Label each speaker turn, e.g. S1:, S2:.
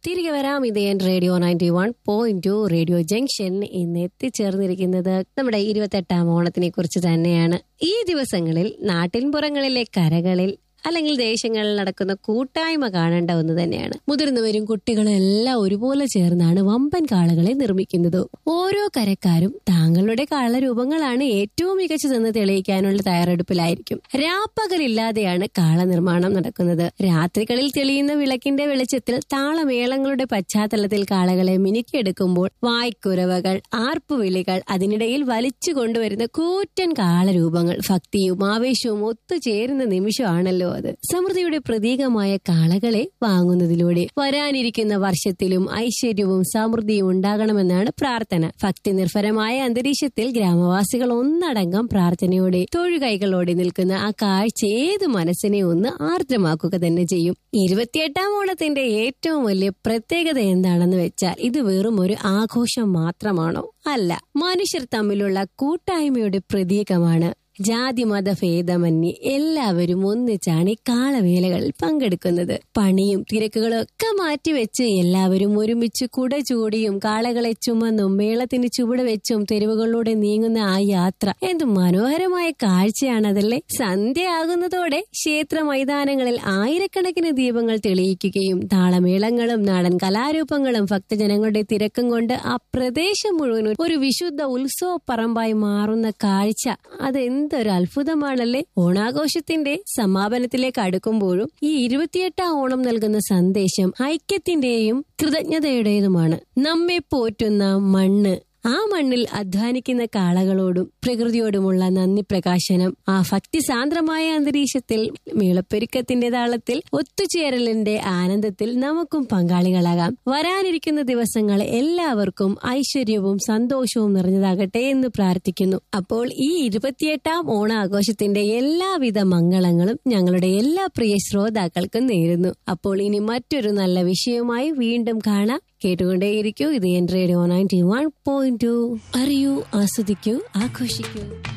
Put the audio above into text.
S1: തിരികെ വരാം ഇത് N radio ninety one point two radio junction ഇന്ന് എത്തിച്ചേർന്നിരിക്കുന്നത് നമ്മുടെ ഇരുപത്തെട്ടാം ഓണത്തിനെ കുറിച്ച് തന്നെയാണ് ഈ ദിവസങ്ങളിൽ നാട്ടിൻപുറങ്ങളിലെ കരകളിൽ അല്ലെങ്കിൽ ദേശങ്ങളിൽ നടക്കുന്ന കൂട്ടായ്മ കാണേണ്ട ഒന്ന് തന്നെയാണ് മുതിർന്നവരും കുട്ടികളും എല്ലാം ഒരുപോലെ ചേർന്നാണ് വമ്പൻ കാളകളെ നിർമ്മിക്കുന്നത് ഓരോ കരക്കാരും താങ്കളുടെ കാളരൂപങ്ങളാണ് ഏറ്റവും മികച്ചതെന്ന് തെളിയിക്കാനുള്ള തയ്യാറെടുപ്പിലായിരിക്കും രാപ്പകലില്ലാതെയാണ് കാള നിർമ്മാണം നടക്കുന്നത് രാത്രികളിൽ തെളിയുന്ന വിളക്കിന്റെ വെളിച്ചത്തിൽ താളമേളങ്ങളുടെ പശ്ചാത്തലത്തിൽ കാളകളെ മിനുക്കിയെടുക്കുമ്പോൾ വായ്ക്കുരവകൾ ആർപ്പുവിളികൾ അതിനിടയിൽ വലിച്ചു കൊണ്ടുവരുന്ന കൂറ്റൻ കാളരൂപങ്ങൾ ഭക്തിയും ആവേശവും ഒത്തുചേരുന്ന നിമിഷമാണല്ലോ അത് സമൃദ്ധിയുടെ പ്രതീകമായ കാളകളെ വാങ്ങുന്നതിലൂടെ വരാനിരിക്കുന്ന വർഷത്തിലും ഐശ്വര്യവും സമൃദ്ധിയും ഉണ്ടാകണമെന്നാണ് പ്രാർത്ഥന ഭക്തി നിർഭരമായ അന്തരീക്ഷത്തിൽ ഗ്രാമവാസികൾ ഒന്നടങ്കം പ്രാർത്ഥനയോടെ തൊഴുകൈകളോടെ നിൽക്കുന്ന ആ കാഴ്ച ഏത് മനസ്സിനെ ഒന്ന് ആർദ്രമാക്കുക തന്നെ ചെയ്യും ഇരുപത്തിയെട്ടാം ഓണത്തിന്റെ ഏറ്റവും വലിയ പ്രത്യേകത എന്താണെന്ന് വെച്ചാൽ ഇത് വെറും ഒരു ആഘോഷം മാത്രമാണോ അല്ല മനുഷ്യർ തമ്മിലുള്ള കൂട്ടായ്മയുടെ പ്രതീകമാണ് ജാതി മത ഭേദമന്യേ എല്ലാവരും ഒന്നിച്ചാണ് ഈ കാളവേലകളിൽ പങ്കെടുക്കുന്നത് പണിയും തിരക്കുകളും ഒക്കെ മാറ്റിവെച്ച് എല്ലാവരും ഒരുമിച്ച് കുട ചൂടിയും കാളകളെ ചുമന്നും മേളത്തിന് ചുവട് വെച്ചും തെരുവുകളിലൂടെ നീങ്ങുന്ന ആ യാത്ര എന്ത് മനോഹരമായ കാഴ്ചയാണതല്ലേ സന്ധ്യയാകുന്നതോടെ ക്ഷേത്ര മൈതാനങ്ങളിൽ ആയിരക്കണക്കിന് ദീപങ്ങൾ തെളിയിക്കുകയും താളമേളങ്ങളും നാടൻ കലാരൂപങ്ങളും ഭക്തജനങ്ങളുടെ തിരക്കും കൊണ്ട് ആ പ്രദേശം മുഴുവൻ ഒരു വിശുദ്ധ ഉത്സവ പറമ്പായി മാറുന്ന കാഴ്ച അത് എന്തൊരു അത്ഭുതമാണല്ലേ ഓണാഘോഷത്തിന്റെ സമാപനത്തിലേക്ക് അടുക്കുമ്പോഴും ഈ ഇരുപത്തിയെട്ടാം ഓണം നൽകുന്ന സന്ദേശം ഐക്യത്തിന്റെയും കൃതജ്ഞതയുടേതുമാണ് നമ്മെ പോറ്റുന്ന മണ്ണ് ആ മണ്ണിൽ അധ്വാനിക്കുന്ന കാളകളോടും പ്രകൃതിയോടുമുള്ള നന്ദി പ്രകാശനം ആ ഭക്തിസാന്ദ്രമായ അന്തരീക്ഷത്തിൽ മേളപ്പെരുക്കത്തിന്റെ താളത്തിൽ ഒത്തുചേരലിന്റെ ആനന്ദത്തിൽ നമുക്കും പങ്കാളികളാകാം വരാനിരിക്കുന്ന ദിവസങ്ങൾ എല്ലാവർക്കും ഐശ്വര്യവും സന്തോഷവും നിറഞ്ഞതാകട്ടെ എന്ന് പ്രാർത്ഥിക്കുന്നു അപ്പോൾ ഈ ഇരുപത്തിയെട്ടാം ഓണാഘോഷത്തിന്റെ എല്ലാവിധ മംഗളങ്ങളും ഞങ്ങളുടെ എല്ലാ പ്രിയ ശ്രോതാക്കൾക്കും നേരുന്നു അപ്പോൾ ഇനി മറ്റൊരു നല്ല വിഷയവുമായി വീണ്ടും കാണാം കേട്ടുകൊണ്ടേയിരിക്കൂ ഇത് N radio ninety one point two അറിയൂ ആസ്വദിക്കൂ ആഘോഷിക്കൂ